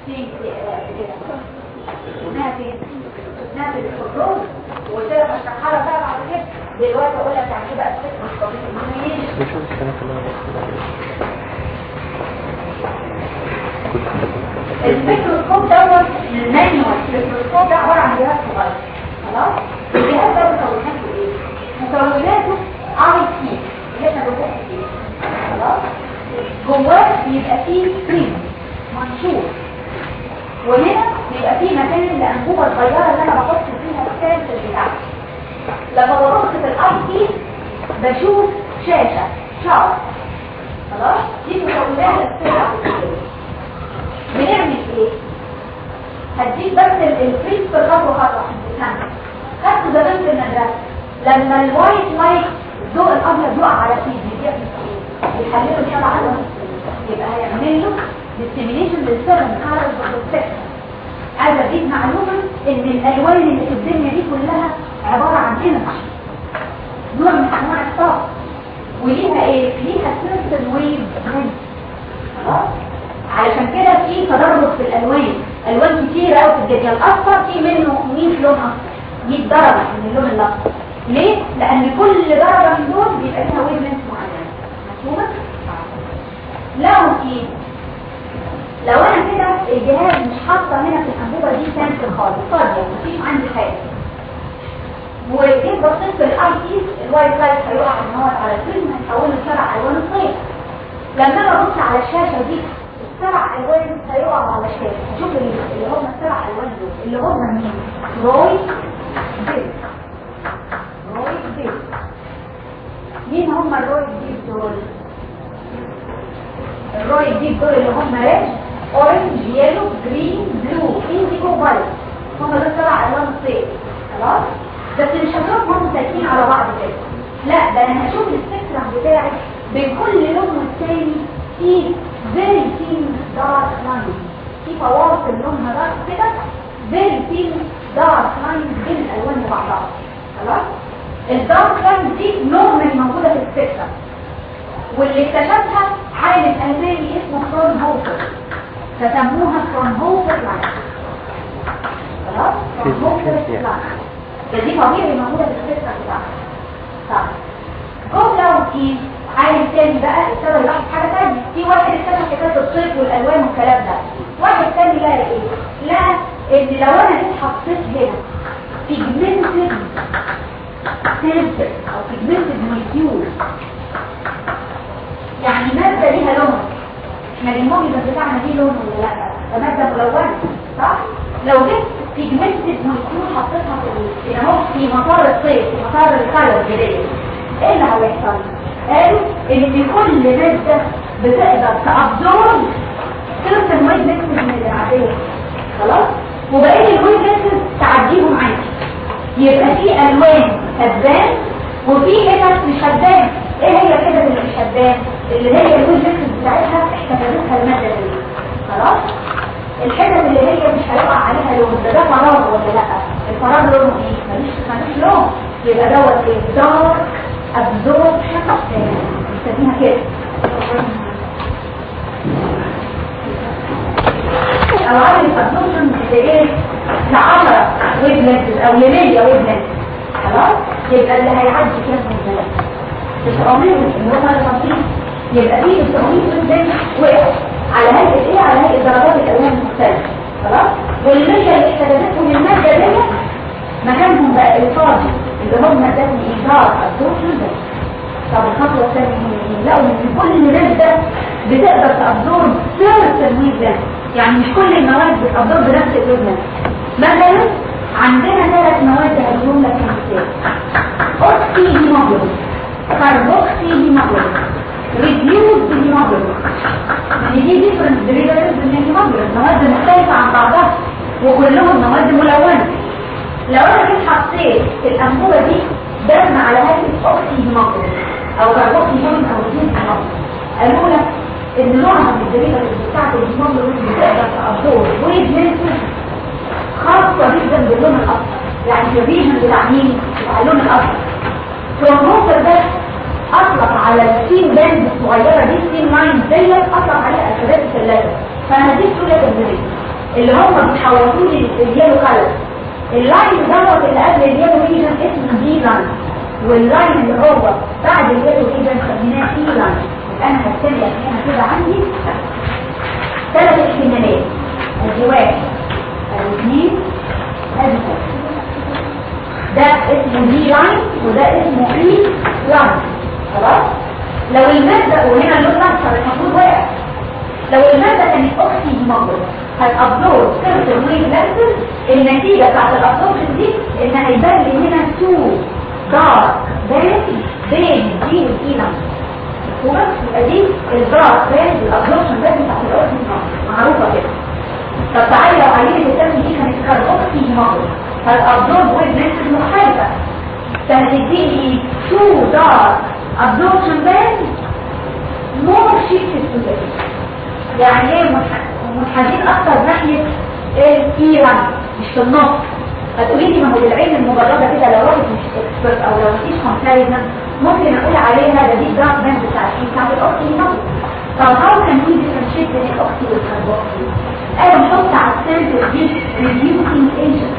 في هنا فين هنا في الكنترول وقلت لك هشرحها لك بقى بعد كده دلوقتي اقول لك يعني ايه بقى الست مش طبيعي بشوف السنة كلها الميكروسكوب دوت المانيوال الميكروسكوب ده عباره عن جهاز صغير خلاص الجهاز ده مكوناته ايه مكوناته اي سي اللي احنا بنقول فيه خلاص جواه بيبقى فيه سكرين منشور وهنا بيبقى فيه مكان الانبوبه الصغيره اللي انا بحط فيها السامبل بتاعتي لما ببص في الاي سي بشوف شاشه شارت خلاص دي مكونات السرعه بنعمل ايه هديك بس الفريز في خطوه خطوه عشان تفهم خدت زمان في المدرسه لما الوايت لايت الضوء الابيض يقع على سيدي بيعمل ايه بيحلله الشمع على يبقى هيعمل له ديستيميليشن للسيرم كارز والسبكتر عايزه اديك معلومه ان الالوان اللي في الدنيا دي كلها عباره عن انرجي نوع من انواع الطاقه وليها ايه ليها سيرتن ويف خلاص علشان كده في تدرج في الالوان الوان كتيره قوي في الجدول الاصفر في منه 100 لون اصفر 100 درجه من اللون الاصفر ليه لان كل درجه من دول بيبقى لها ويف لينث معينه مفهومه لو ايه لو انا كده الجهاز مش حاطه هنا في الانبوبه دي سنسر خالص فاضيه مفيش عندي حاجه وجيت بصيت في الاي تي الوايت لايت هيقع ان هو على الفيلم هيحوله لسبع الوان الصيف لما انا ابص على الشاشه دي السبع الوان هيقعوا على الشاشه شوف اللي هم السبع الوان دول اللي هم مين روي بيل روي بيل مين هم الروي بيل دول الروي بيل دول اللي هم ريد اورنج يلو جرين بلو انديجو وايت هم دول سبع الوان الصيف خلاص بس مش هشوفهم ساكنين على بعض كده لا ده انا هشوف السبيكترم بتاعي بين كل لون والتاني في very thin dark lines في فواصل لونها دارك كده very thin dark lines بين الالوان وبعضها خلاص الدارك لاين دي نورمال موجوده في السبيكترم واللي اكتشفها عالم الماني اسمه فرون هوفر فسموها فرون هوفر لاين خلاص فرون هوفر لاين فدي طبيعي موجودة في السيستم بتاعها طيب جوه لو في عالم تاني بقى ابتدى يلاحظ حاجة تانية في واحد اكتشف حكاية الصيف والالوان والكلام ده واحد تاني لقى ايه؟ لقى ان لو انا جيت حطيت هنا بيجمنتد سيلفر او بيجمنتد مولكيول يعني مادة ليها لون احنا الموجبة بتاعنا دي لون ولا لا؟ ده مادة ملونة صح؟ لو جبت بيجمنتد مولكيول حطيتها في هنا اهو في مطار الصيف في مطار الكالر جديد ايه اللي هيحصل؟ قالوا ان في كل مادة بتقدر تابزورب سيرت الويب نكسس من العادية خلاص؟ وبقية الويب نكسس تعديهم عادي يبقى في الوان هبان وفي حتت مش هبان ايه هي الحتت اللي مش هبان اللي هي الويب نكسس بتاعتها احتفظتها المادة دي خلاص؟ الحتت اللي هي مش هيقع عليها لون ده ده فراغ ولا لا الفراغ لونه ايه ملوش ملوش لون يبقى دوت ايه دار ابزوربشن بنسميها كده او عامل ابزوربشن لايه ل10 ويب لينز او ل 100 ويب لينز خلاص يبقى اللي هيعدي كام من ده 900 اللي هو التنظيم يبقى فيه 900 ويب لينز وقعوا على هيئة ايه على هيئة درجات الالوان المختلفة خلاص والمية اللي احتاجتهم المادة دي مكانهم بقى الفاضي اللي هم ده ايجار الدوشن ده طب الخطوة الثانية هي لقوا ان كل مادة بتقدر تابزورب سيرة الويب ده يعني مش كل المواد بتابزورب بنفس الويب ده مثلا عندنا ثلاث مواد هقولهم لك كمثال اوكسي هيموجلوبين كاربوكسي هيموجلوبين ريديوز هيموجلوبين يعني دي ديفرنت دريفاتيفز من الهيموجلوبين مواد مختلفة عن بعضها وكلهم مواد ملونة لو انا جيت حطيت في الانبوبة دي دم على هيئة اوكسي هيموجلوبين او كاربوكسي هيموجلوبين او ريديوز هيموجلوبين قالوا لك ان نوعها من الدريفاتيفز بتاعت الهيموجلوبين بتقدر تابزورب ويف لينسز خاصة جدا باللون الأصفر يعني الريجن بتاع مين؟ بتاع اللون الأصفر فالموتر ده أطلق على السين باند الصغيرة دي السين لاين ديت أطلق عليها أسباب الثلاثة فأنا دي سوريا تنزلية اللي هم بيحولوا لي اليلو كلر اللاين دوت اللي قبل اليلو ريجن اسمه دي لاين واللاين اللي هو بعد اليلو ريجن خليناه اي لاين انا هكتب لك هنا كده عندي ثلاث احتمالات ادي واحد ادي اثنين ادي ثلاثة ده اسمه دي لاين وده اسمه اي لاين خلاص لو المادة وهنا اللون الاصفر المفروض واقع لو المادة كانت اوكسي هيموجلوبين هتابزورب سيرتن ويف لينسز النتيجة بتاعت الابزوربشن دي ان هيبان لي هنا تو دارك بين بين دي والاي لاين وبس يبقى دي الدارك بين الابزوربشن بين بتاعت الاوكسي معروفة كده طب تعالي لو عايزين الدم دي كانت كاربوكسي هيموجلوبين فالابزورب ويف لينسز مختلفة فهتديني تو دارك absorption band more shifted to the يعني ايه منحازين اكتر ناحية الايران مش في النص هتقولي لي ما هو العين المجردة كده لو واحد مش اكسبرت او لو مفيش كومباريزن ممكن اقول عليها ده دي دارك باند بتاع الشيء بتاعت الاوكسي نفسه طب هاو كان وي ديفرنشيت بين الاوكسي والكربوكسي انا بحط على السنتر دي ريديوسينج ايجنت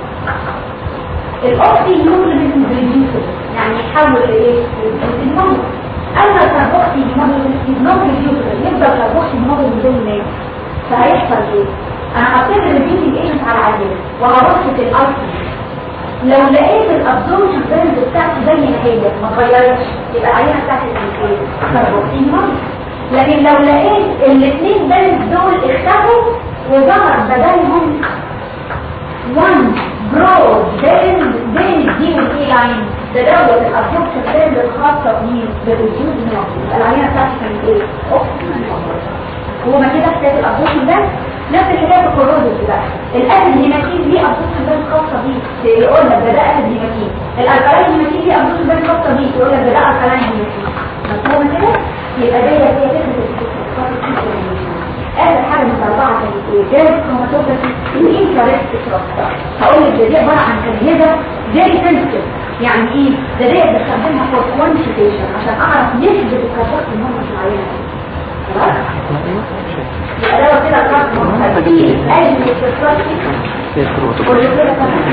الاوكسي هيموجلوبين ريديوسر يعني يحول لايه للموت اما الكربوكسي هيموجلوبين نوت ريديوسر يفضل الكربوكسي هيموجلوبين زي ما هي فهيحصل ايه انا حطيت الريديوسنج ايجنت على عينه وهبص الايسي لو لقيت الابزوربشن بيرنز بتاعتي زي ما هي ما اتغيرتش يبقى العينه بتاعتي ايه كربوكسي هيموجلوبين لكن لو لقيت الاثنين بيرنز دول اختفوا وظهر بدلهم 1 برو بين بين الدي والاي لاين ده دوت الابجكت بين الخاصه بمين بالريديوز نوع العينه بتاعتي كانت ايه اوكسجين هو ما كده حكايه الابجكت ده نفس الحكايه في الكوروزس بقى الاسيد هيماتين ليه ابجكت بين خاصه بيه يقول لك ده ده اسيد هيماتين الالكالين هيماتين ليه ابجكت بين خاصه بيه يقول لك ده ده الكالين هيماتين مفهوم كده يبقى ديت هي فكره اخر حاجه من الاربعه كانت ايه جاز كروماتوجرافي والانفراريد ستراكشر هقول لك ده دي عباره عن كنيزه فيري سنسيتيف يعني ايه ده دي بستخدمها فور كوانتيفيكيشن عشان اعرف نسبه الكربون في المنطقه العينه خلاص يبقى ده كده الكربون في اي ستراكشر كل كده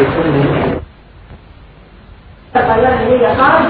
تغير لي هي خارج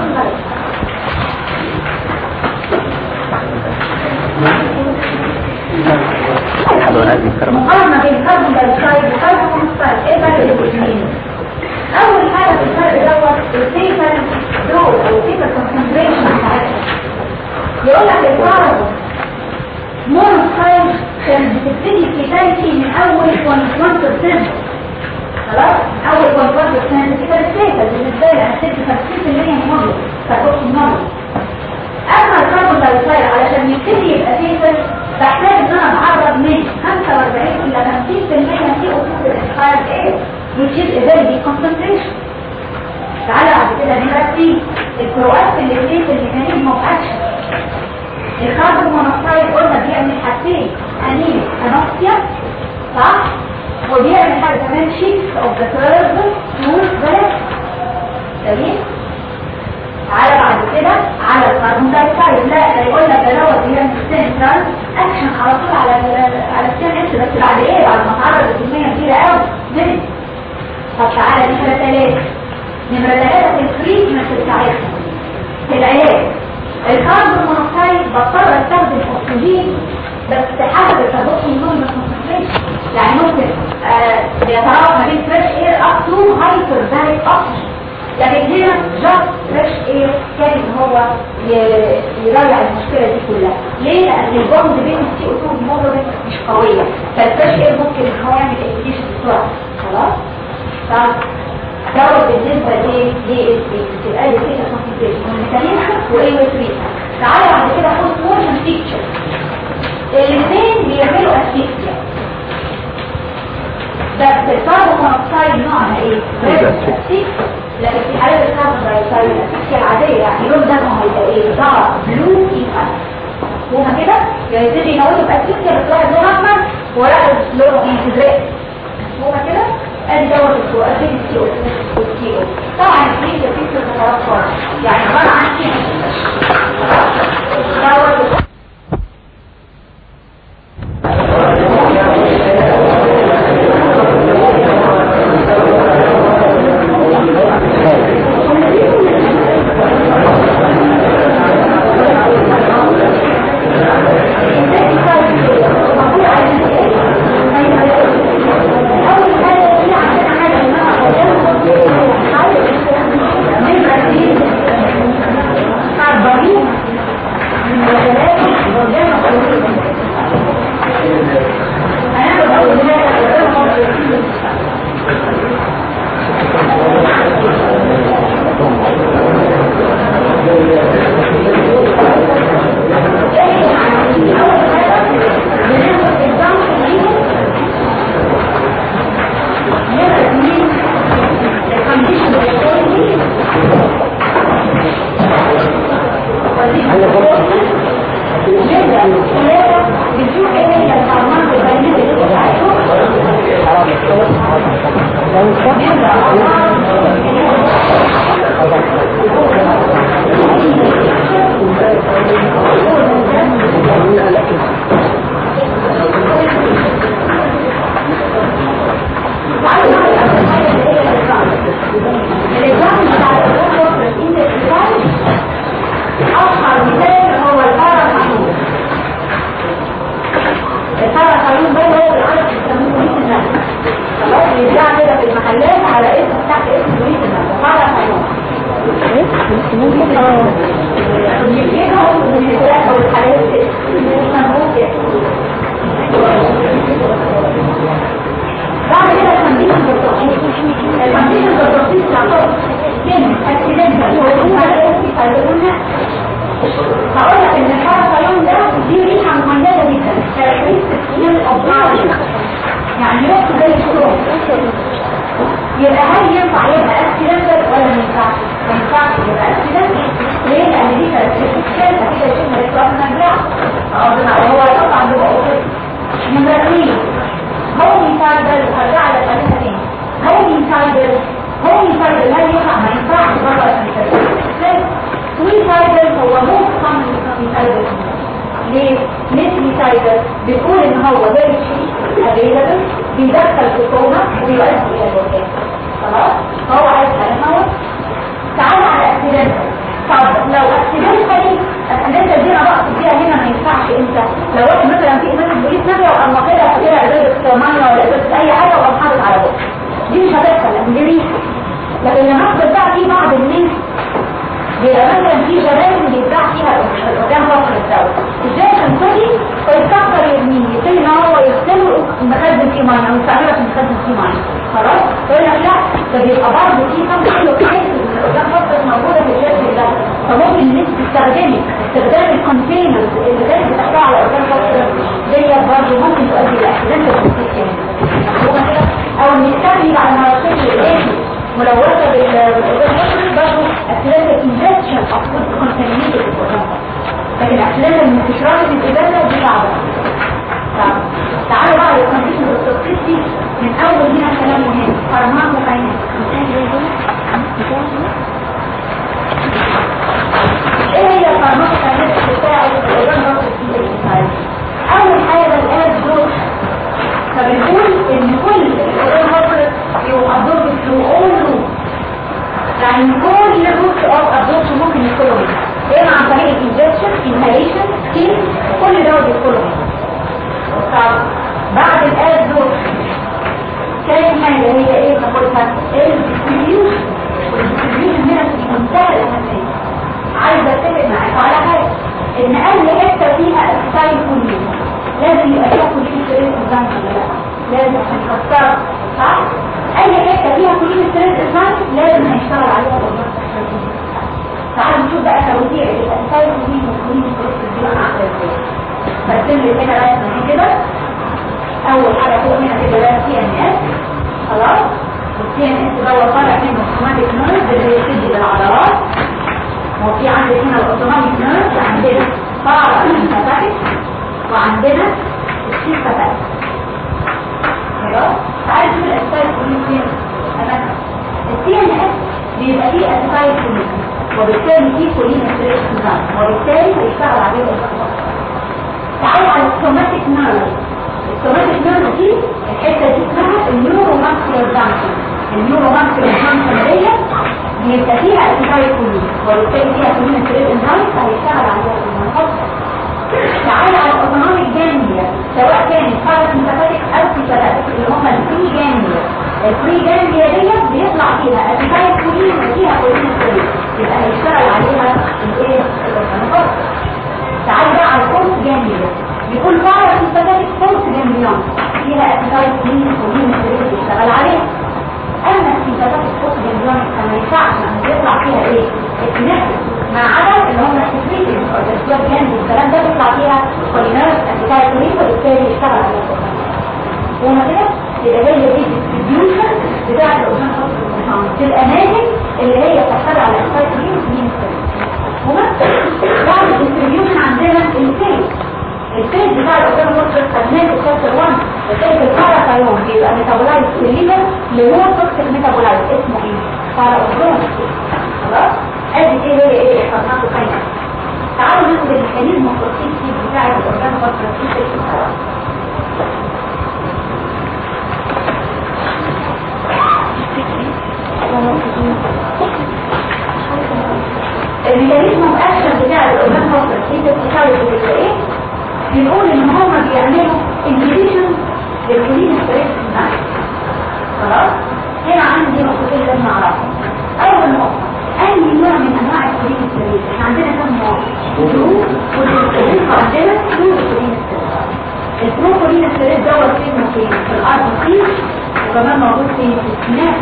مقارنة بين كربون دايوكسيد وكربون مونوكسيد ايه فرق الاثنين؟ اول حاجة في الفرق دوت السيفر دول او السيفر كونسنتريشن بتاعتها يقول لك الكربون مونوكسيد كانت بتبتدي كتابتي من اول 0.1% خلاص اول 0.1% دي كانت سيفر بالنسبة لي انا سبت 50% من مضر فكنت مضر اما الكربون دايوكسيد علشان يبتدي يبقى سيفر بحتاج ان انا اتعرض من 45 الى 50% في اصول الاسخار ايه which is a very big concentration تعالى بعد كده نرتب الفروقات في الاثنين في الميكانيزم اوف اكشن الكربون مونوكسيد قلنا بيعمل حاجتين انيم انوكسيا صح وبيعمل حاجه كمان شيكس اوف ذا كيرف سموث بلاك جميل على بعد كده على الكربون دايوكسيد لا يقول لك ده دوت بيعمل سنترال اكشن على طول على ال على السي اس بس بعد ايه بعد ما تعرض لكميه كبيره قوي من طب تعالى نمره ثلاثه نمره ثلاثه في التريتمنت بتاعتها في العلاج الكربون مونوكسيد بضطر استخدم اكسجين بس حسب الكربون نون ما كونسنتريشن يعني ممكن آه يتراوح ما بين فريش اير اب تو هايبر باريك اوكسجين لكن هنا جاست فريش اير كان هو يراجع المشكلة دي كلها ليه؟ لأن البوند بين السي او 2 والهيموجلوبين مش قوية فالفريش اير ممكن ان هو يعمل اكتيشن بسرعة خلاص؟ طب دوت بالنسبة لايه؟ ليه تبقى لي كده كونسنتريشن والميكانيزم وايه وتريتمنت تعالى بعد كده خد موشن بيكتشر الاثنين بيعملوا اسفيكسيا بس الكربون مونوكسيد نوعها ايه؟ اسفيكسيا لكن في حالة الكربون دايوكسيد الاسفيكسيا العادية يعني لون دمه هيبقى ايه؟ دارك بلو ايفان هما كده يبتدي ينوتوا باسفيكسيا بس واحد لون احمر وواحد لونه ايه؟ ازرق هما كده ادي دوت الفروق ادي السي او والسي او طبعا في تفكير المتوقع يعني عباره عن شيء دوت أشهر مثال هو الباراسايون الباراسايون ده هو بالعربي بيسموه بوليس النفس خلاص بيتباع كده في المحلات على اسم تحت اسم بوليس النفس باراسايون يجيبهم من الفراخ او الحلال يسموه كده بعد كده التنظيم البطاقي التنظيم البطاقي تعتبر كلمة اكسيدنتال هقول لك ان الباراسايون ده دي ريحه مميزه جدا كاركترستيك من الابطال يعني ريحه زي الشروط يبقى هل ينفع يبقى اكسيدنتال ولا ما ينفعش؟ ما ينفعش يبقى اكسيدنتال ليه؟ لان دي كاركترستيك كده كده شفنا الاكتراف النجاح هو طبعا بيبقى اوكي نمرة اثنين هوميسايدر هرجع لك عليها تاني هوميسايدر هوميسايدر لا ينفع ما ينفعش بره السيطرة سويسايدر هو موت كومن سويسايدر ليه؟ مثليسايدر بتقول ان هو very cheap available بيدخل في الكوما وبيؤدي الى الوفاة خلاص؟ هو عايز حاجة موت تعال على اكسيدنتال طب لو اكسيدنتالي اكسيدنتال دي انا بقصد فيها هنا ما ينفعش انت لو واحد مثلا في امام البوليس نبي وقام واخدها كده ازازه ميه ولا ازازه اي حاجه وقام حاطط على بقه دي مش هتحصل لان دي ريحه لكن لما افضل بقى في بعض الناس بيبقى مثلا في جرائم بيتباع فيها قدام فصل الدواء ازاي تنتهي فيستخسر يرميه يبتدي ان هو يغسله مخزن فيه ميه او يستعمله عشان يخزن فيه ميه خلاص يقول لك لا ده بيبقى برضه في كام كيلو كيس قدام فصل موجوده في الجسم ده فممكن ان انت تستخدمي استخدام الكونتينرز اللي كانت بتحطها على قدام فصل ديت برضه ممكن تؤدي الى اكسيدنت او ان تستخدمي بعد ما رشيتي الايه ملوثة بالأورجان برضه أكلات الانجكشن أو فود كونتامينيتد لكن أكلات المنتشرات في الإبادة دي صعبة صعبة تعالوا بقى للكونتيشن والتوكسيسي من أول هنا كلام مهم فارماكو ايه هي الفارماكو كاينات بتاعت الأورجان برضه في الإنسان أول حاجة الآن دول فبنقول ان كل الأورجان برضه يؤدوا through all roots يعني كل الروت اوف ابزوربشن ممكن يدخلوا منها اما عن طريق الانجكشن انهاليشن سكين كل ده بيدخلوا منها طب بعد الابزوربشن تاني حاجه هي ايه بناخدها الديستريبيوشن والديستريبيوشن هنا في منتهى الاهميه عايزه اتفق معاك على حاجه ان اي حته فيها اسيتايل كولين لازم يبقى فيها كولين ستريس انزيم ولا لا لازم عشان تكسرها صح اي حته فيها كولين ستريس انزيم لازم هيشتغل عليها بالظبط تعالوا نشوف بقى توزيع الاسيتايل كولين والكولين ستريس انزيم عامله ازاي برسم لي هنا رسمه كده اول حاجه فوق هنا كده ده سي ان اس خلاص والسي ان اس ده طالع منه اوتوماتيك نيرف اللي بيسد للعضلات وفي عندك هنا الاوتوماتيك نيرف عندنا بارا سمباتيك وعندنا السيمباتيك خلاص تعالى نشوف الاسيتايل كولين فين اماكن السي ان اس بيبقى فيه اسيتايل كولين وبالتالي فيه كولين ستريس نظام وبالتالي هيشتغل عليه الاسيتايل تعالى على السوماتيك نيرف السوماتيك نيرف دي الحته دي اسمها النيورو ماسكولار جانكشن النيورو ماسكولار جانكشن ديت بيبقى فيها اسيتايل كولين وبالتالي فيها كولين ستريس نظام فهيشتغل عليها الاسيتايل تعالى على الاوتونوميك جانجليا سواء كانت باراسمباتيك او سيمباتيك اللي هم الفري جانجليا الفري جانجليا ديت بيطلع فيها اسيتايل كولين وفيها كولين ستريس يبقى هيشتغل عليها الايه الاسيتايل تعالى بقى على الفورس جانجليا بيكون باراسمباتيك فورس جانجليون فيها اسيتايل كولين وكولين ستريس بيشتغل عليها اما السيمباتيك فورس جانجليون ما ينفعش ان بيطلع فيها ايه الكنكتس مع عدد اللي هم السكريتين او الاسباب جانب والكلام ده بيطلع فيها كولينات اسيتايل كولين وبالتالي يشتغل عليها وما كده يبقى هي دي الديستريبيوشن بتاع الاوزان في الاماكن اللي هي بتحتوي على اسيتايل كولين وكولين وبس بعد الديستريبيوشن عندنا الفيز الفيز بتاع الاوزان مصر خدناه في شابتر 1 الفيز الباراسايون بيبقى ميتابولايز في الليفر لنوع توكسيك ميتابولايز اسمه ايه؟ فاراوزون خلاص ادي ايه هي ايه اللي خلناته كاينه تعالوا ناخد الميكانيزم التوكسيكي بتاع الاورجان فاسفاتيس الميكانيزم الاكشن بتاع الاورجان فاسفاتيس بتاع ايه؟ بنقول ان هما بيعملوا انهبيشن للكولين ستريس خلاص هنا عندي نقطتين لازم اعرفهم اول نقطه اي نوع من انواع الكولين ستريس احنا عندنا كم نوع برو والكولين عندنا برو كولين ستريس البرو كولين ستريس دوت فين فين في الار سي وكمان موجود في السنات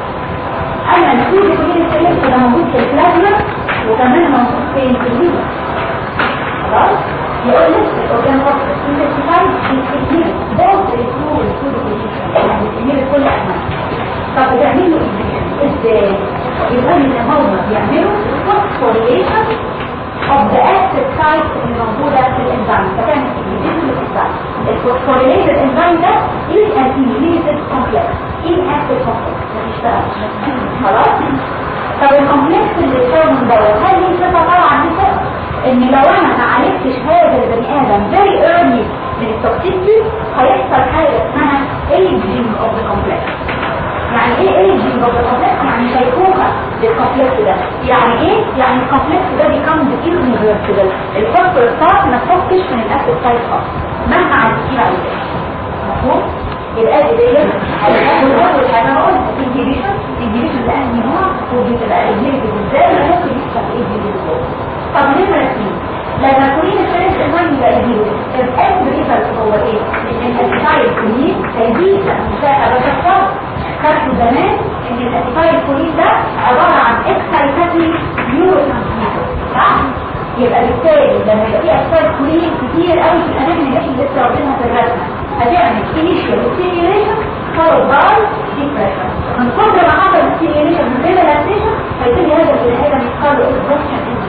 اما الكولين كولين ستريس ده موجود في البلازما وكمان موجود فين في الليفر خلاص يقول لك الاورجان فاكتور سنتيفايد بيستجيب بوث الفلو والفلو يعني بيستجيب كل انواع طب بتعمل له ازاي يقول ان هم بيعملوا فوسفوريليشن of the active site اللي موجودة في الانزيم فتعمل inhibition للانزيم الفوسفوريليتد انزيم ده is an inhibited complex inactive complex ما بيشتغلش خلاص طب الكومبلكس اللي بيتكون دوت هل ليه صفة طبعا دي صفة ان لو انا ما عالجتش هذا البني ادم very early من التوكسيسيتي هيحصل حاجه اسمها aging of the complex يعني ايه aging of the complex يعني شيخوخه للكومبلكس ده يعني ايه يعني الكومبلكس ده becomes irreversible الفوسفور بتاعك ما تفكش من الاكتيف سايت خالص مهما عدتيه على كده مفهوم يبقى دي ديت هناخد اول حاجه بقول انهبيشن انهبيشن ده انهي نوع وبتبقى انهبيشن ازاي ممكن يحصل ايه طب نمرة اثنين لما كلين الثالث المهم يبقى يجيبه الاند ريزلت هو ايه؟ ان الاسيتايل كولين هيزيد مساحة بشكل خدت زمان ان الاسيتايل كولين ده عبارة عن اكسايتاتي نيورو ترانسميتر صح؟ يبقى بالتالي لما يبقى فيه اسيتايل كولين كتير قوي في الاماكن اللي احنا لسه واخدينها في الرسمة هتعمل انيشال ستيميوليشن فولد باي ديبريشن من كتر ما حصل ستيميوليشن من غير ريلاكسيشن هيبتدي هذا البني ادم يحصل له اكسبشن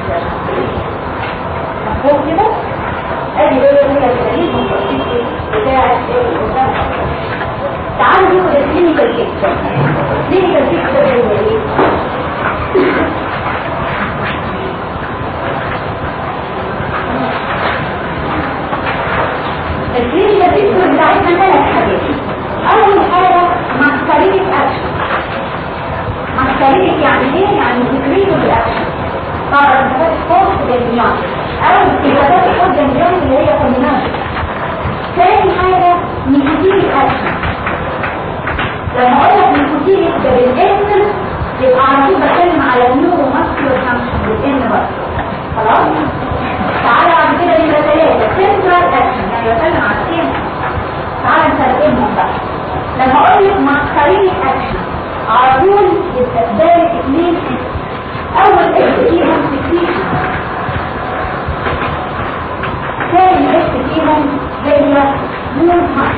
مفهوم كده ادي ايه هي الدليل التوكسيكي بتاع الانسان تعالوا ناخد الكلينيكال بيكتشر الكلينيكال بيكتشر هو ايه الكلينيكال بيكتشر بتاعتنا ثلاث حاجات اول حاجه ماكساريك اكشن ماكساريك يعني ايه يعني تكريم الاكشن طبعا انت فاتح فوق بالمياه او استجابات الحجة الجوي اللي هي كومبينات ثاني حاجة نيكوتينيك اكشن لما اقول لك نيكوتينيك ده بالاسم يبقى على طول بتكلم على النيورو ماسكولار فانكشن بالان بس خلاص تعالى بعد كده نمرة ثلاثة سنترال اكشن يعني بتكلم على ايه تعالى نسلمهم بقى لما اقول لك ماسكارينيك اكشن على طول يبقى في بالك اثنين اول اسم فيهم سكريشن ثاني اسم فيهم هي موفمنت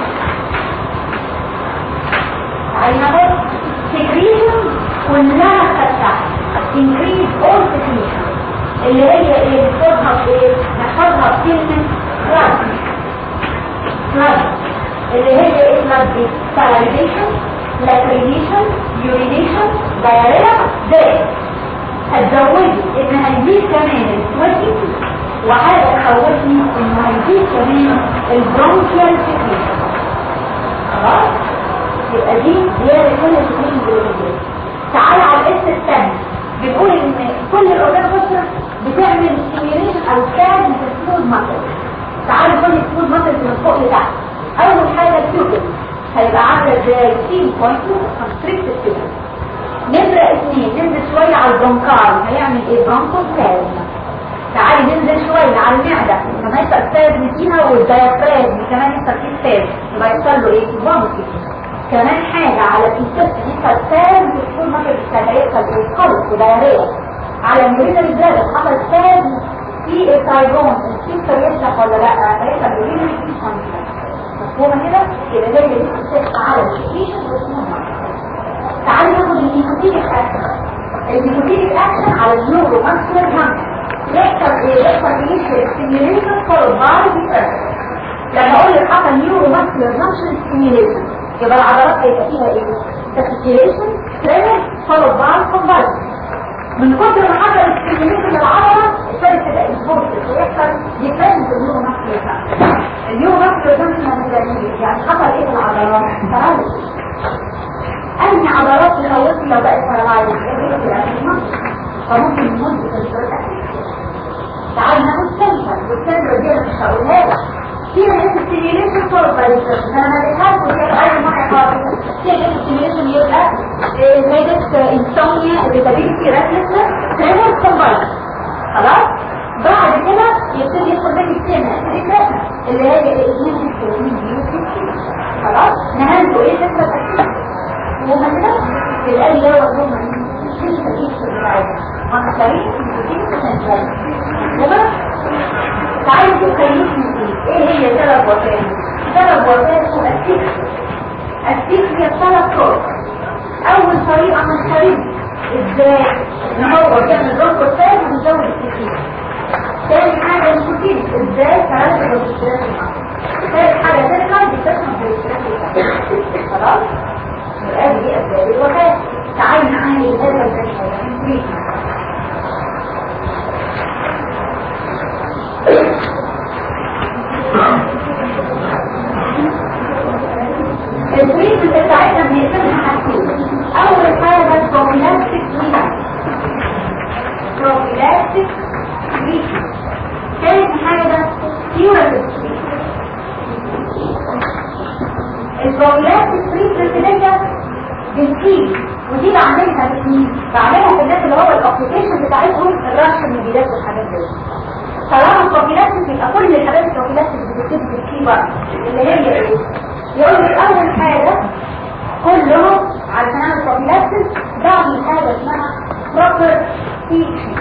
تعالى نقول سكريشن كلها خدتها increase all secretion اللي هي ايه نحفظها بايه نحفظها بكلمة blood blood اللي هي ايه blood دي salivation lacrimation urination diarrhea ده هتزودي ان هيزيد كمان السويتنج وحاجة تخوفني انه هيزيد كمان البرونكيال سكريشن خلاص يبقى دي زيادة كل سكريشن بالوجود تعال على الاس الثاني بنقول ان كل الاورجان فوسفور بتعمل ستيميوليشن او تساعد في السموث ماسل تعال كل السموث ماسل من فوق لتحت اول حاجة الكيوبل هيبقى عاملة ازاي 16.2 constricted pupil نمرة اثنين ننزل شوية على البنكار هيعمل ايه برونكو ساز تعالي ننزل شوية على المعدة كمان يحصل ساز فيها والديافراجم كمان يحصل فيه ساز يبقى يحصل له ايه فوميتنج كمان حاجة على الانسست يحصل ساز بتكون مصر الساز هيحصل ايه خلط وديارية على المريضة الزادة حصل ساز في التايبون السيستر يشرح ولا لا هيحصل يورينري في مفهومة كده؟ يبقى ده اللي بيحصل على الشيشن والسموم تعالوا ناخد النيكوتينيك اكشن النيكوتينيك اكشن على النيورو ماسكولار جانكشن يحصل ايه يحصل انيشال ستيميوليشن فولد باي ديبريشن لما اقول لك حصل نيورو ماسكولار جانكشن ستيميوليشن يبقى العضلات هيبقى فيها ايه تكتيريشن ترينر فولو بعض كومبايل من كتر ما حصل استجمام للعضلة ابتدت تبقى انفورسد ويحصل ديفنس النيو ماسكولار النيو ماسكولار جانكشن يعني حصل ايه في العضلات؟ تراجع انهي عضلات تخوفني لو بقت بارلايز فممكن نموت بسلسلة تعال ناخد سنتر والسنتر دي انا مش هقولها لك فيها ناس ستيميوليشن فور باريسر انا ما لقيتهاش وهي اول مره خالص فيها ناس ستيميوليشن يبقى هيدت انسومنيا irritability restlessness tremor combined خلاص بعد كده يبتدي يدخل باقي السنة اللي هي اسمها الكلامين بيوتي خلاص نهايته ايه تسبب وهم كده يبقى لي هو هم مش وانا طريق وبس تعالوا نشوف كلمتي ايه هي سبب وفاه سبب وفاته السكر السكر هي ثلاث طرق اول طريقه من طريق ازاي ان هو بيعمل ضغط الثاني ويزود السكر ثاني حاجه النيكوتين ازاي ثلاثه الاسترات ثالث حاجه ترجع بتسمع بالاسترات خلاص يبقى دي اسباب الوفاه تعالوا نعالج هذا التشخيص التريتمنت بتاعتنا بنقسمها حاجتين اول حاجه بروفيلاكتيك تريتمنت بروفيلاكتيك تريتمنت ثالث حاجه كيوراتيف البروفيلاكتيك تريتمنت دي بنسيب ودي بعملها بسنين بعملها في الناس اللي هو الابلكيشن بتاعتهم الرش من البدايات والحاجات دي طالما البروفيلاكتيك يبقى كل الحاجات البروفيلاكتيك بتكتب في الكيبر اللي هي ايه يقول لك اول حاجة كله علشان اعمل بروفيلاكسس بعمل حاجة اسمها proper teaching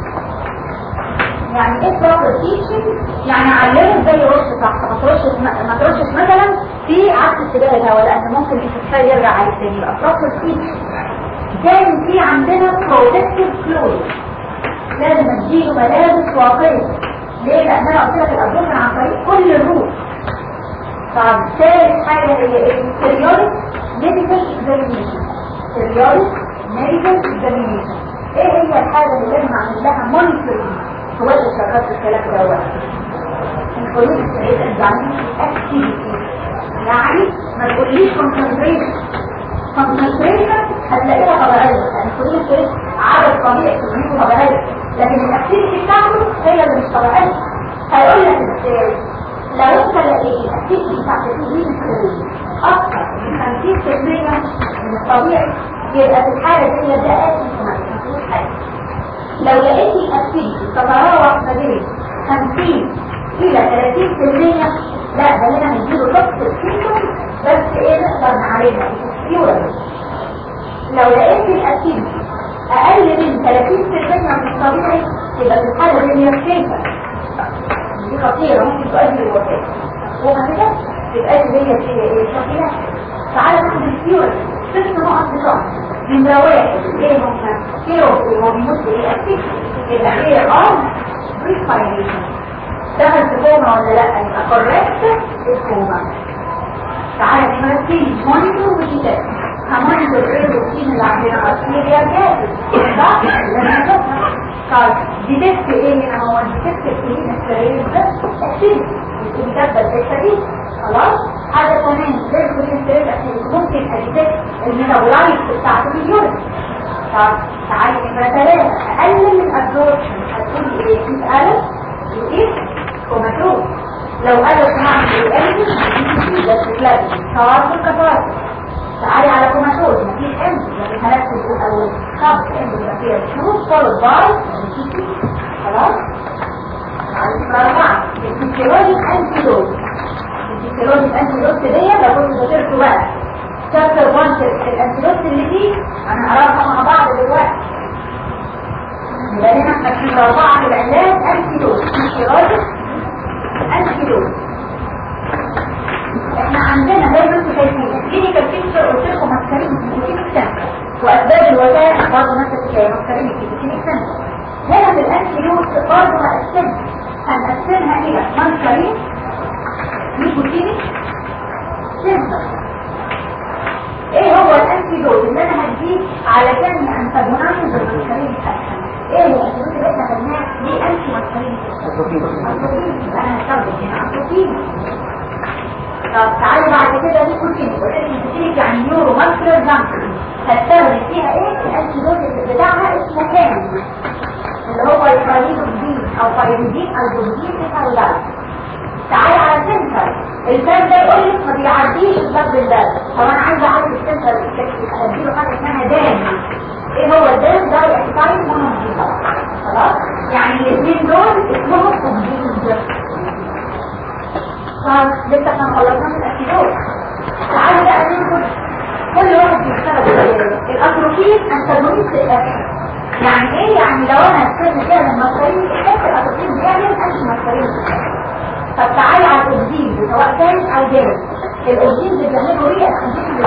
يعني ايه proper teaching يعني علمه زي رش تحت ما ترشش ما ترشش مثلا في عكس اتجاه الهواء لان ممكن الاستفسار يرجع على الثاني يبقى proper teaching كان في عندنا protective clothing لازم اديله ملابس واقية ليه لان انا قلت لك الابدومن عن طريق كل الروح طب ثالث حاجة هي ايه؟ periodic medical examination periodic medical examination ايه هي الحاجة اللي لازم اعمل لها monitoring هو اللي شغال في الكلام دوت الفلوس الزعيم activity يعني ما تقوليش concentration concentration هتلاقيها طبيعية يعني الفلوس ايه؟ عدد طبيعي تقوليه طبيعية لكن الاكتيفيتي بتاعته هي اللي مش طبيعية هيقول لك ازاي لو انت لقيت التكنيك بتاعت التدريب اكثر من 50% من الطبيعي يبقى في الحالة دي ده اسم حاجة لو لقيت التكنيك تتراوح ما بين 50 الى 30% لا ده هنا هنديله نقص السيمتوم بس ايه نقدر نعالجها يورا لو لقيت التكنيك اقل من 30% من الطبيعي يبقى في الحالة دي هي كيفة دي خطيرة ممكن تؤدي للوفاة وهكذا تبقى هي في خطيرة تعالى ناخد الفيور ست نقط بتوع من واحد ايه هم كيرو هو بيموت ايه اكيد يبقى ايه اه ريسبيريشن دخل في كوما ولا لا يبقى كوريكت الكوما تعالى نمثل مونيتور وكتاب همونيتور ايه الروتين اللي عندنا اصلي هي جاهز صح؟ لما نشوفها طيب ديتكت ايه هنا هو ديتكت ايه السرير ده اكيد بتثبت الحته خلاص حاجه كمان زي الكولين السرير ممكن اديتكت الميتابولايت بتاعت اليورين طب تعالي نمره ثلاثه اقل من ابزوربشن هتقولي ايه في الف وايه كوماتوز لو قالوا هعمل ايه بس تلاقي صار الكفاءه تعالي على كوماتوز مفيش امز لكن هنفس الاول خمس امز يبقى فيها شروط فولد باي خلاص تعالي اربعه الفيسيولوجيك انتيدوت الفيسيولوجيك انتيدوت دي لو كنت ذاكرته بقى شابتر 1 الانتيدوت اللي فيه انا هقراها مع بعض دلوقتي يبقى هنا احنا اربعه في العلاج انتيدوت فيسيولوجيك انتيدوت احنا عندنا زي ما انتم شايفين الكلينيكال بيكتشر قلت لكم ماسكارين الكلينيك سنتر واسباب الوفاه برضه نفس الحكايه ماسكارين الكلينيك سنتر هنا في الانتيلوت برضه هقسمها هنقسمها الى ماسكارين نيكوتينيك سنتر علشان انتاجونايز المسكرين اكشن ايه الاسلوب اللي احنا خدناه دي انتي مسكرين اتروبين يبقى انا هستخدم هنا اتروبين طب تعالوا بعد كده دي بروتين بروتين يعني نيورو ماسكولار جانكشن هستخدم فيها ايه الانتيدوت بتاعها اسمه كام اللي هو الفايروزين او فايروزين او بروتين تيكالولايز تعالى على السنسر السنسر ده يقول لك ما بيعديش الضغط الدم طب انا عايزه اعرف السنسر اديله حاجه اسمها دام ايه هو الدام ده الاكسايد مونوكسيد خلاص يعني الاثنين دول اسمهم تنظيم طب لسه احنا خلصنا من الاكيدوت تعالى بقى ناخد كل واحد بيشتغل الاتروفين انتاجونيست الاكشن يعني ايه يعني لو انا استخدم فيها المصارين الحته الاتروفين بيعمل انتي مصارين طب تعالى على الاوبزين سواء كان او جاز الاوبزين اللي بيعملوا ايه الكومبيشن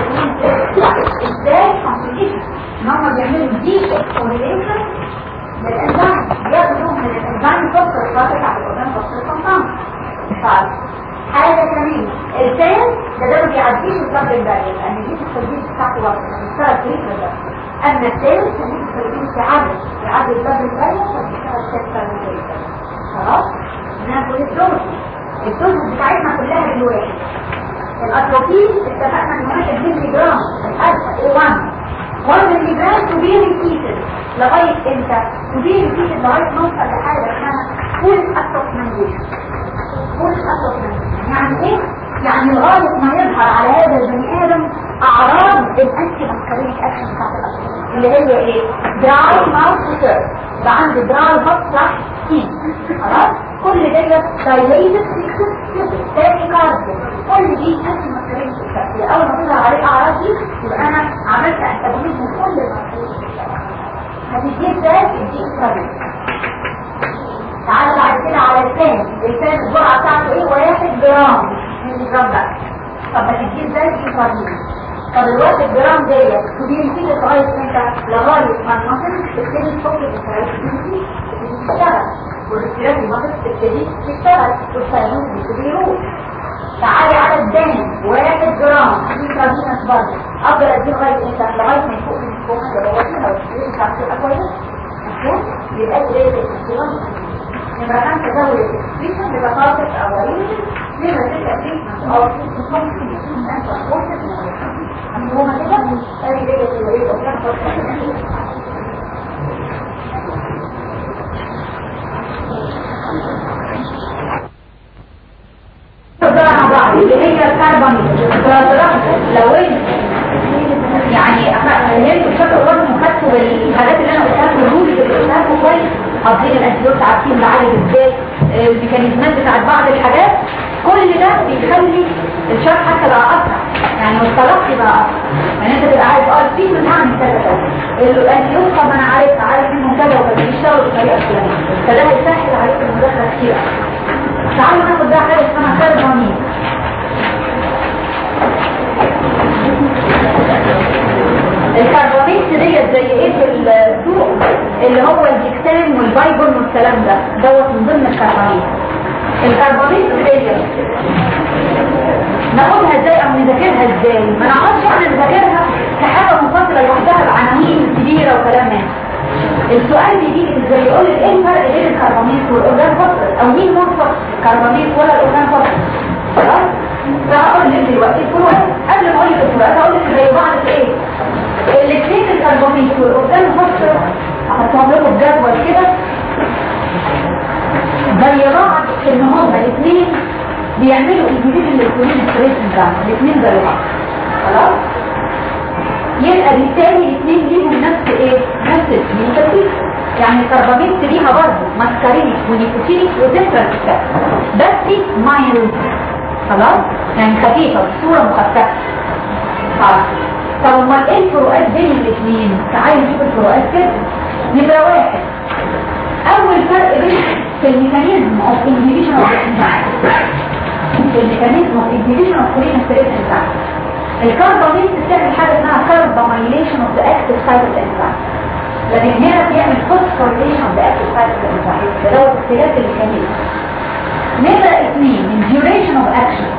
ازاي كومبيشن ان هم بيعملوا دي كوريليشن للانزيم بياخدوا من الانزيم فوق الخاطر على الاورجان فوق الكونتام طيب حاجه كمان الثاني ده ده ما بيعديش الضغط البارد لان دي التسجيل بتاعته واحده بيشتغل في الرجل اما الثالث تسجيل التسجيل بيعدي بيعدي الضغط البارد فبيشتغل في خلاص ناخد الدوز الدوز بتاعتنا كلها بالواحد الاتروفين اتفقنا ان هناك 2 ملي جرام الالفا اي 1 1 ملي جرام تو بي ريبيتد لغايه امتى؟ تو بي ريبيتد لغايه نوصل لحاجه اسمها فول اتروفمنتيشن فول اتروفمنتيشن يعني ايه؟ يعني لغايه ما يظهر على هذا البني ادم اعراض الانتي ماسكارينيك اكشن بتاعت الاتروفين اللي هي ايه؟ دراي ماوث سيرف يبقى عندي دراي هوت سلاش سكين خلاص؟ كل ديت دايليتد تاني كارد كل دي انت مصرين في اول ما تظهر عليه اعراض دي يبقى انا عملت استبديل من كل المصرين هتديه ازاي تديه استبديل تعالى بعد كده على الفان الفان الجرعه بتاعته ايه واحد جرام ملي جرام بقى طب هتديه ازاي دي استبديل طب الواحد جرام ديت تديه كده لغايه امتى لغايه ما المصري تبتدي تفك الاسرائيل تشتغل والرسالات المصري تبتدي تشتغل والسيرون بيبتدي يروح تعالي على الدم واحد جرام دي كاربونات برضه افضل اديه لغايه امتى لغايه ما يفوق من فوق ده هو كده والسيرون بتاعته تبقى كويسه يبقى كده الاكسجين نمرة خمسة زود الاكسجين بيبقى خاطف او غريب نمرة ستة تريتمنت او ممكن يكون انت انفورسد مفهومة كده ادي ديت اللي هي بتاخد اللي هي الكربون لو يعني فهمت بشكل واضح وخدتوا بالحاجات اللي انا قلتها في الرول اللي قلتها كويس حاطين الانتيبيوتيك عارفين بعالج ازاي الميكانيزمات بتاعت بعض الحاجات كل ده بيخلي الشرح حتى بقى اسرع يعني والتلقي بقى اسرع يعني انت تبقى عارف اه في من هعمل كذا كذا الانتيبيوتيك طب انا عارف عارف منهم كذا وكذا بيشتغل بطريقه فلانيه فده هيسهل عليك المذاكره كتير تعالوا ناخد بقى حاجه اسمها كاربونيل الكربونيت ديت زي ايه في السوق اللي هو الجكسان والبايبون والكلام ده دوت من ضمن الكربونيت الكربونيت ديت ناخدها ازاي او نذاكرها ازاي ما نقعدش احنا نذاكرها كحاجه منفصله لوحدها بعناوين كبيره وكلام من السؤال بيجي ازاي يقول لك ايه الفرق بين الكربونيت والاورجان فوسفور او مين منفصل كربونيت ولا الاورجان فوسفور خلاص فهقول لك دلوقتي الفروقات قبل ما اقول لك الفروقات هقول لك زي بعض في ايه الاثنين الكربونيت والاورجان فوسفور هحطهم لكم جدول كده زي بعض في ان هما الاثنين بيعملوا انهبيشن للكولين ستريس انزيم الاثنين زي بعض خلاص يبقى بالتالي الاثنين ليهم نفس ايه نفس النيكوتين يعني الكرباميت ليها برضه ماسكارينيك ونيكوتينيك وديفرنت بس مايلد خلاص يعني خفيفه بصوره مخففه خلاص طب امال ايه الفروقات بين الاثنين تعالوا نشوف الفروقات كده نمره واحد اول فرق بين في الميكانيزم اوف انهبيشن اوف في الميكانيزم اوف انهبيشن اوف كولين ستريس انزيم الكرباميت بتعمل حاجه اسمها كرباميليشن اوف ذا اكتيف سايت اوف الانزيم لكن هنا بيعمل فوسفوريليشن اوف ذا اكتيف سايت اوف الانزيم ده هو اختلاف الميكانيزم نمرة اثنين الديوريشن اوف اكشن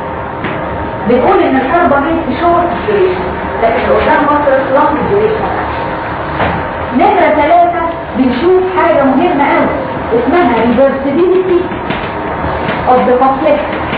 بتقول ان الكرباميت شورت ديوريشن لكن الاورجان مصر لونج ديوريشن نمرة ثلاثة بنشوف حاجة مهمة قوي اسمها reversibility of the complex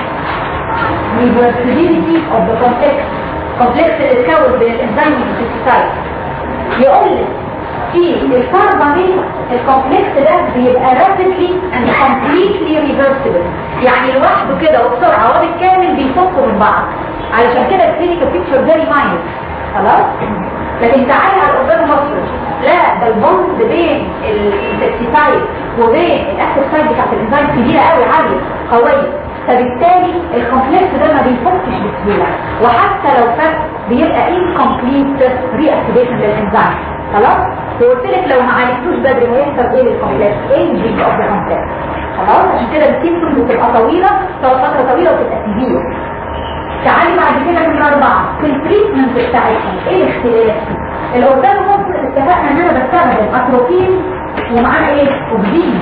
reversibility of the complex complex اللي اتكون بين الانزيم والبيستايد يقول لك في الكربونيت الكومبلكس ده بيبقى rapidly and completely reversible يعني لوحده كده وبسرعة وبالكامل بيفكوا من بعض علشان كده الكلينيكال بيكتشر فيري ماينر خلاص لكن تعالى على قدام مصر لا ده البوند بين الانسكتيفايد وبين الاكتيف سايد بتاعت الانزيم كبيره قوي عاليه قويه فبالتالي الكومبلكس ده ما بيفكش بسهوله وحتى لو فك بيبقى incomplete reactivation للانزيم خلاص وقلت لك لو ما عالجتوش بدري هيحصل ايه للكومبلكس aging of the complex خلاص عشان كده السيمتومز بتبقى طويله تقعد فتره طويله وتبقى كبيره تعالي بعد كده من أربعة في التريتمنت بتاعتهم ايه الاختلاف؟ الأورجان ممكن اتفقنا ان انا بستخدم اتروفين ومعاه ايه؟ اوبزين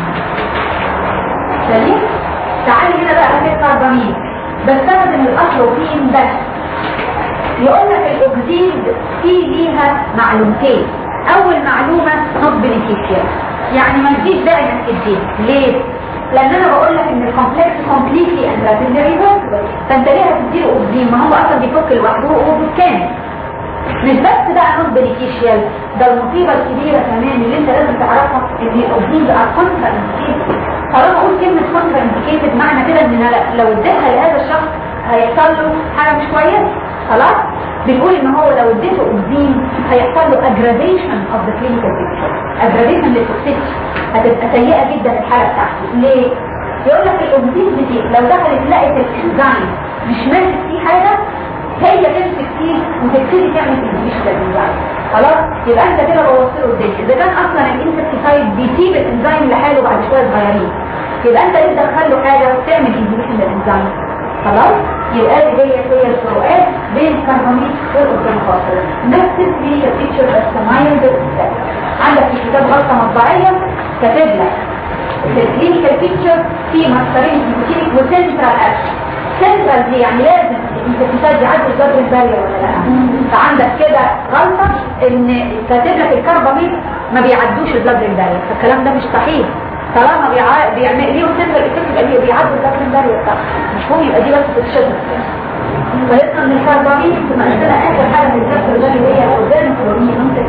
سليم؟ تعالي هنا بقى في الكربامين بستخدم الاتروفين بس يقول لك الاوبزين في ليها معلومتين اول معلومة نوت بنفيشيال يعني ما تجيش داعي انك تديه ليه؟ لان انا بقول لك ان الكومبلكس كومبليتلي اند رابيدلي ريفرسبل فانت ليه هتديله اوبزين ما هو اصلا بيفك لوحده وبالكامل مش بس بقى نوت بنفيشيال ده المصيبه الكبيره كمان اللي انت لازم تعرفها ان الاوبزين بقى كونترا انديكيتد طالما اقول كلمه كونترا انديكيتد معنى كده ان أنا لو اديتها لهذا الشخص هيحصل له حاجه مش كويسه خلاص بنقول ان هو لو اديته اوبزين هيحصل له aggravation of the clinical picture aggravation للتوكسيتي هتبقى سيئه جدا الحاله بتاعته ليه يقول لك الاوبزين دي لو دخلت لقت الانزيم مش ماسك فيه حاجه هي تمسك فيه وتبتدي تعمل انهبيشن للانزيم خلاص يبقى انت كده بوظت له الدنيا اذا كان اصلا الانسكتيسايد بيسيب الانزيم لحاله بعد شويه صغيرين يبقى انت ليه تدخل له حاجه وتعمل انهبيشن للانزيم خلاص يبقى دي هي هي الفروقات بين الكربونيت والأورجانوفوسفور نفس الكلينيكال بيكتشر بس مايلد عندك في كتاب غلطه مطبعيه كاتب لك في الكلينيكال بيكتشر في ماسترين هيموتينيك وسنترال اكشن سنترال دي يعني لازم انت تساعد يعدي الجبر البارية ولا لا فعندك كده غلطه ان كاتب لك الكربونيت ما بيعدوش الجبر البارية فالكلام ده مش صحيح طالما بيع... بيعمل ليه وسنترال افكت يبقى ليه بيعدوا الجبر البارية بتاعه مش مهم يبقى دي بس تتشبه ويبقى من الكربونيت ثم عندنا اخر حاجه من الجبر البارية هي الاورجان الكلوريين ممكن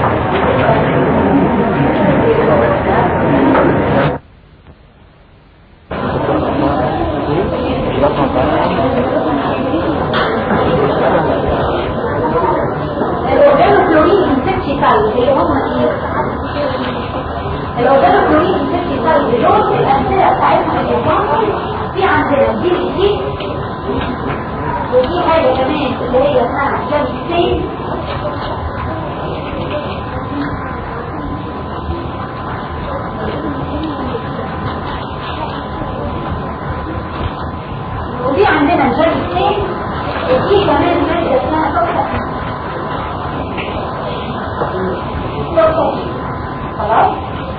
الاورجانوكلورين انسكتيسايد اللي هم ايه الاورجانوكلورين انسكتيسايد دول الامثله بتاعتهم اللي في عندنا دي دي ودي حاجه كمان اللي هي اسمها جامستين ودي عندنا جامستين ودي كمان ماده اسمها توكسين خلاص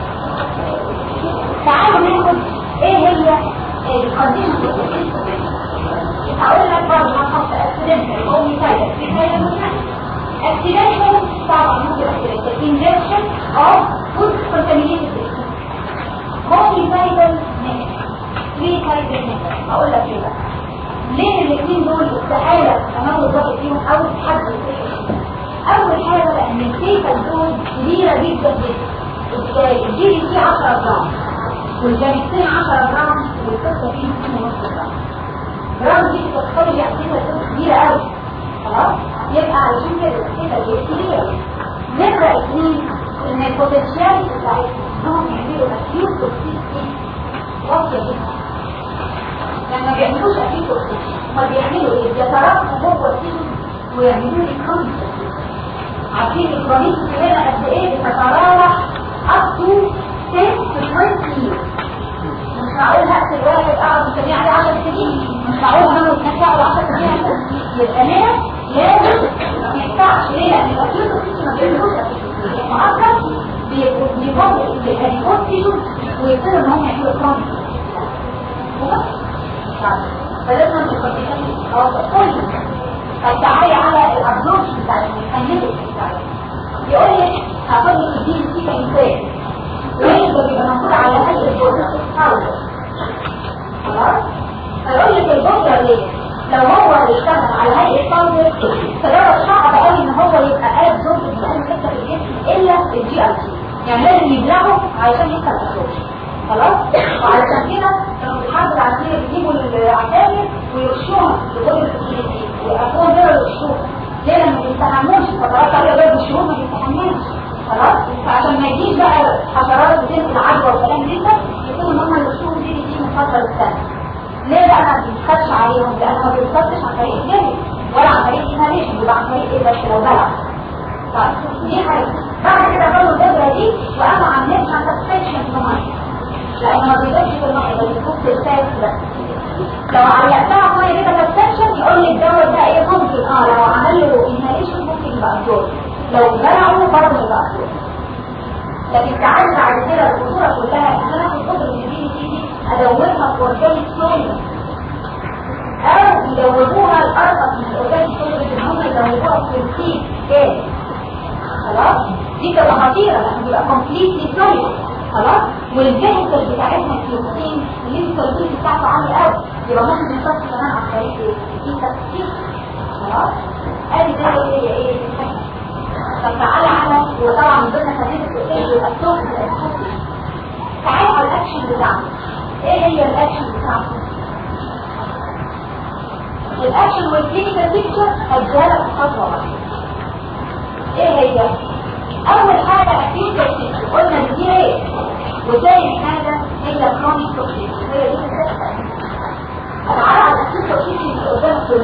تعالوا ناخد ايه هي الكونديشن هقول لك برضه هنحط اكسيدنتال او ميثايل في حاجه منها اكسيدنتال طبعا ممكن اكسيدنتال انجكشن او فود كونتامينيتد هو ميثايل ليه فايدة نيجاتيف هقول لك ايه بقى ليه الاثنين دول استحاله اموت واحد فيهم او حد يستحيل اول حاجة لان الكيكة دول كبيرة جدا جدا الجيلي فيه 10 جرام والجامستين 10 جرام والقصة فيه 2.5 جرام جرام دي تتخيل يعني كده كبيرة قوي خلاص يبقى علشان كده الكيكة دي كبيرة نمرة اثنين ان البوتنشال بتاعتهم انهم يعملوا اكيوت توكسيسيتي واطية جدا لما بيعملوش اكيوت توكسيسيتي ما بيعملوا ايه؟ بيتراكموا جوه السيستم ويعملوا لي كرونيك عارفين الكرونيك هنا قد ايه بتتراوح up to 10 to 20 years مش معقول هقتل واحد اقعد مستنيه عليه 10 سنين مش معقول انا مستنيه على 10 سنين يبقى هنا لازم ما ينفعش ليه لان الاكيوت ما بيعملوش اكيوت مؤقت بيبقوا بالهريكوت تيشو ويبتدوا ان هم يعملوا كرونيك فلازم الكونديشن اه كل طب تعالي على الابزوربشن بتاع الميكانيزم بتاع يقول لك هاخد لك الدي سي يجيش بقى حشرات بتنقل عدوى وكلام جدا يكونوا ان هم الرسوم دي دي من فتره للسنه ليه بقى ما بيتخدش عليهم لان ما بيتخدش عن طريق الجري ولا عن طريق الانهاليشن بيبقى عن طريق ايه بس لو بلع طيب دي حاجه بعد كده برضه الدبره دي وانا عاملين عن سسبنشن في الميه لان ما بيدوش في الميه ده بيكون في الفاس بس لو علقتها في ميه كده سسبنشن يقول لي الدواء ده ايه ممكن اه لو عمل له انهاليشن ممكن يبقى دور لو بلعه برضه يبقى دور لكن تعالى بعد كده الخطوره كلها ان انا في قدر ان دي تيجي ادوبها في اورجانيك سوليد او يدوبوها الارقص من الاورجانيك سوليد ان هم يدوبوها في السيد تاني خلاص دي تبقى خطيره لان بيبقى كومبليتلي سوليد خلاص والفيهيكل بتاعتها الكيوتين اللي الكالوري بتاعته عالي قوي يبقى ممكن يتصل كمان عن طريق ايه؟ دي تفكير خلاص ادي ده اللي هي ايه؟ طب تعالى على وطبعا من ضمن خلينا السؤال يبقى الصوت تعالى على الاكشن بتاعته ايه هي الاكشن بتاعته الاكشن والكلينيكال بيكتشر هديها لك خطوه واحده ايه هي اول حاجه اكيد توكسيك قلنا ان دي ايه وثاني حاجه هي كرونيك توكسيك هي دي الفكره تعالى على الاكيد توكسيك اللي قدام الكل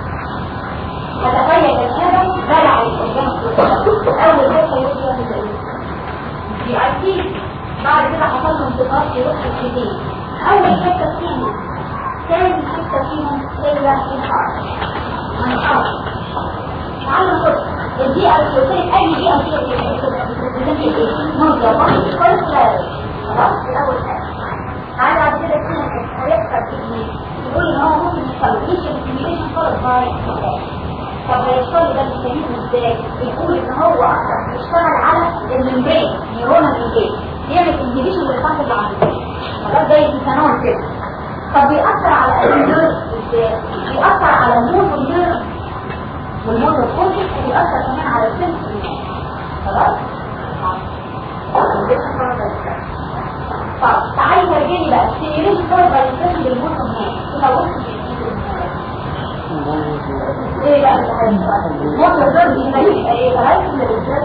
هتخيل الادم بلع قدام الكل اول حته يوصل دي اكيد بعد كده حصل له انتقال في روح الكتين اول حته فيهم ثاني حته فيهم هي الحرب من الحرب تعالوا نقول الدي ارسيوتيك اي دي ارسيوتيك نوزة كل خلاص دي اول حاجه تعالى بعد كده فيهم هيحصل ايه يقول ان هو ممكن يحصل ايش الكوميونيكيشن خالص باي طب هيشتغل ده بنسميه ازاي؟ بنقول ان هو اصلا بيشتغل على الممبرين نيرون الممبرين بيعمل انهبيشن للخط اللي عنده خلاص زي الثانون كده طب بيأثر على النيرف ازاي؟ بيأثر على الموت والنيرف والموت والكورتكس وبيأثر كمان على السنس خلاص؟ طب تعالي ترجمي بقى ستيميوليشن فور بايستيشن للموت والنيرف ايه بقى موتور ضرب يميز ايه غاية من الرجال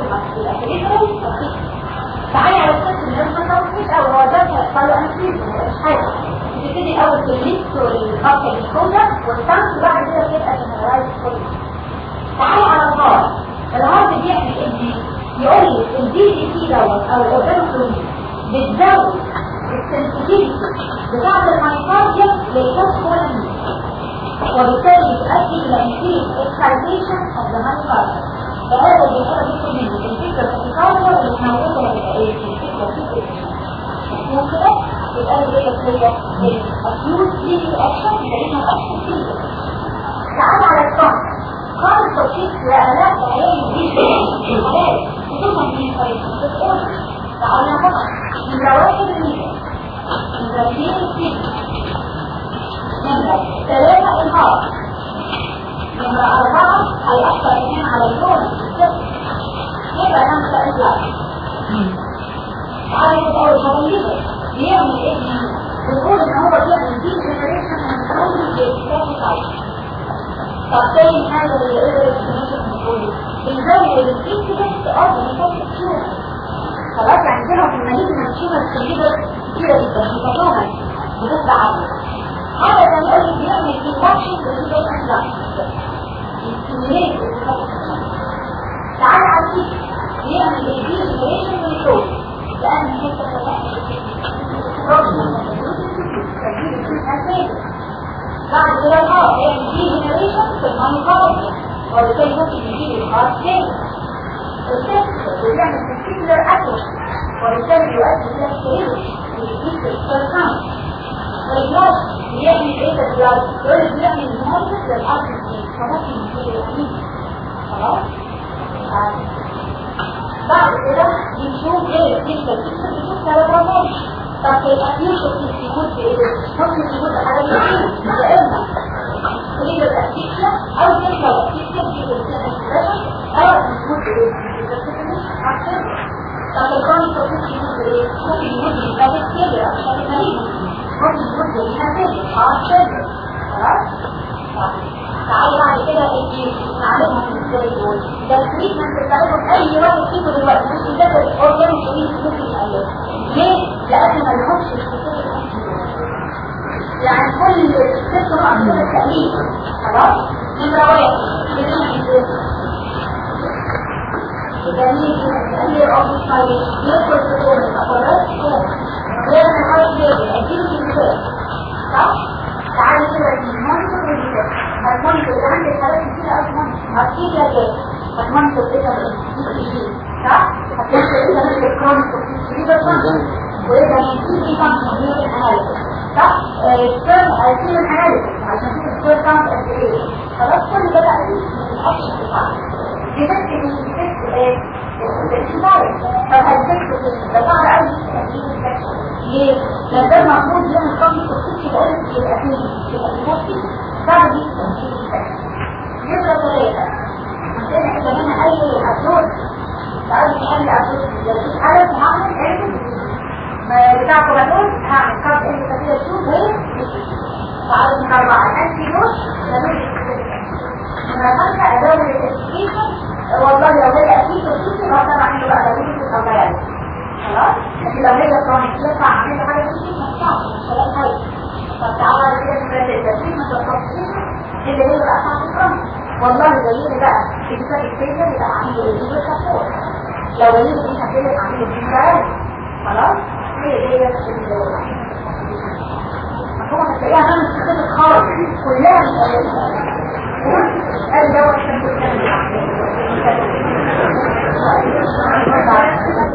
تعالي على السنس اللي انت مش او هو ده هيحصل له انسيز مش حاجه تبتدي اول بالليست والخط الكوزا والسنس وبعد كده بتبقى جنرالايز كله تعالي على الهارت الهارت بيعمل ايه يقول لك الدي دي سي دوت او الاورجانوكلومي بتزود السنسيتيفيتي بتاعت المايكارديوم للفوسفولامين وبالتالي تؤدي الى increased excitation of the myocardium فهذا بيقول لكم منه الفكرة التكارديا واللي موجودة هي ايه الفكرة في وكده يبقى دي هي acute clinical action لانه action clinical تعال على الصمت خالص توكيد لآلاف بعين دي الحالات خصوصا في الفريق بتقول تعالى فقط من واحد المية من ذاتين الفكرة نمرة ثلاثة إنهار نمرة أربعة هيأثر كمان على اللون يبقى خمسة إطلاق تعالى يبقى أول شغل بيعمل إيه بنقول إن هو بيعمل دي جنريشن من كل بيتكافي طب تاني حاجة اللي قدر السماشة بنقوله بنزود الانسيدنت أو بنفوت الشوم خلاص يعني كده في المريض من الشوم الكبيرة كتيرة جدا بتطلعها بتطلع عالية هذا كان يقول لك بيعمل induction بالنسبة يستمريت تعال على الكيك بيعمل الديجنريشن بالصوت لأن حتة بعد كده الهارت يعمل ديجنريشن في المانيكارديا وبالتالي ممكن يجيب الهارت تاني السيستم بيعمل particular action وبالتالي يؤدي إلى ستريس ويجيب السيركام والبلاد بيعمل ايه ده البلاد يقول لك بيعمل مهندس للارض فممكن يصير يقين خلاص بعد كده بنشوف ايه الكلمه الكلمه بنشوف ثلاث رقم طب يبقى يوسف يكون في ايه ممكن يكون حاجه من يا اما تريد الاسيكلا او كلمه الاسيكلا في الاسيكلا او يكون في ايه طب الكون توصيف يكون في ايه ممكن يكون في الكتاب كده عشان المريض ممكن يكون في هنا خلاص خلاص تعالوا بعد كده نعلمهم زي دول ده التريتمنت بتاعتهم اي واحد فيكم دلوقتي ممكن يدخل اورجانيك تريت ممكن يقلل ليه؟ لان ما لهمش الخصوصيه يعني كل سيستم عندنا تقليد خلاص نمرة واحد جميل تقليل او مش طيب يدخل في دور الأقرات غير من الحرب ليه أديله مثال صح؟ تعالى كده المنطق والمثال المنطق اللي عندك حالات كتير قوي منطق أكيد يا جاي المنطق إيه ده صح؟ هتنسى إيه ده مثل الكرونيك وإيه ده منطق وإيه ده منطق إيه فانكشن إيه الأناليسيس صح؟ السيرم هيكون الأناليسيس عشان تشوف السيرم كاونت قد إيه خلاص كل ده بقى الأوبشن بتاعك دي بس الفكر إيه؟ الاكسباير طب هتفكر ده صعب قوي تأكيد الفكر ليه؟ لأن ده المفروض يوم الصبي تخصيصي بقول يبقى فيه يبقى فيه مصري صعب دي تأكيد الفكر نمرة ثلاثة عندنا كده هنا أي أبدور تعالوا نحل أبدور لو حالة معامل علم بتاع كوباتون هعمل كارد انت كده تشوف وين تعالوا نطلع الانتي دوش لما خمسة أدوات التسكيشن والله لو هي أكيد وصوصي ما طبعا عنده بقى لو هي تتغير خلاص لكن لو هي كرونيك يطلع عامل حاجة تسكيشن ما ينفعش مش هلاقي حاجة طب تعالى كده نبدأ التسكيشن والتسكيشن اللي هي بقى صعب كرونيك والله زي اللي بقى الكتاب الكتاب يبقى عامله يجيب الكفور لو هي دي هتبقى عامله بالفعل خلاص هي دي هو هتلاقيها عامل كتاب خالص كلها مش قال دوت كان